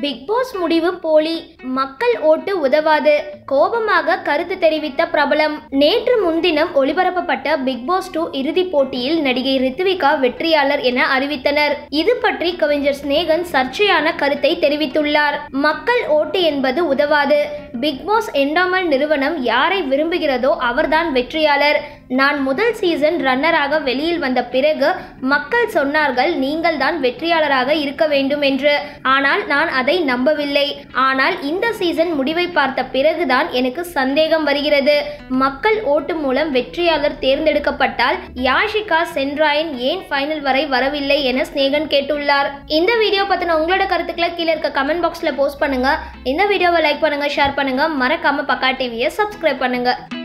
big pass முடிவு போலி மக்கள் ஓட்டு உதவாது கோபமாக கருத்து தெரிவித்த பிரபலம் நேற்று முன்தினம் ஒளிபரப்பப்பட்ட பிக் பாஸ் டூ இறுதிப் போட்டியில் நடிகை ரித்விகா வெற்றியாளர் என அறிவித்தனர் இது பற்றி கவிஞர் சிநேகன் சர்ச்சையான கருத்தை தெரிவித்துள்ளார் மக்கள் ஓட்டு என்பது உதவாது பிக் பாஸ் என்டாமல் நிறுவனம் யாரை விரும்புகிறதோ அவர்தான் வெற்றியாளர் நான் முதல் சீசன் ரன்னராக வெளியில் வந்த பிறகு மக்கள் சொன்னார்கள் நீங்கள் தான் வெற்றியாளராக இருக்க வேண்டும் என்று ஆனால் நான் அதை நம்பவில்லை ஆனால் இந்த சீசன் முடிவை பார்த்த பிறகுதான் எனக்கு சந்தேகம் வருகிறது மக்கள் ஓட்டு மூலம் வெற்றியாளர் தேர்ந்தெடுக்கப்பட்டால் யாஷிகா சென்ராயன் ஏன் ஃபைனல் வரை வரவில்லை என ஸ்நேகன் கேட்டுள்ளார் இந்த வீடியோ பத்தின உங்களோட கருத்துக்களை கீழே இருக்க கமெண்ட் பாக்ஸ்ல போஸ்ட் பண்ணுங்க இந்த வீடியோவை லைக் பண்ணுங்க ஷேர் பண்ணுங்க மறக்காம பக்கா டிவியை சப்ஸ்கிரைப் பண்ணுங்க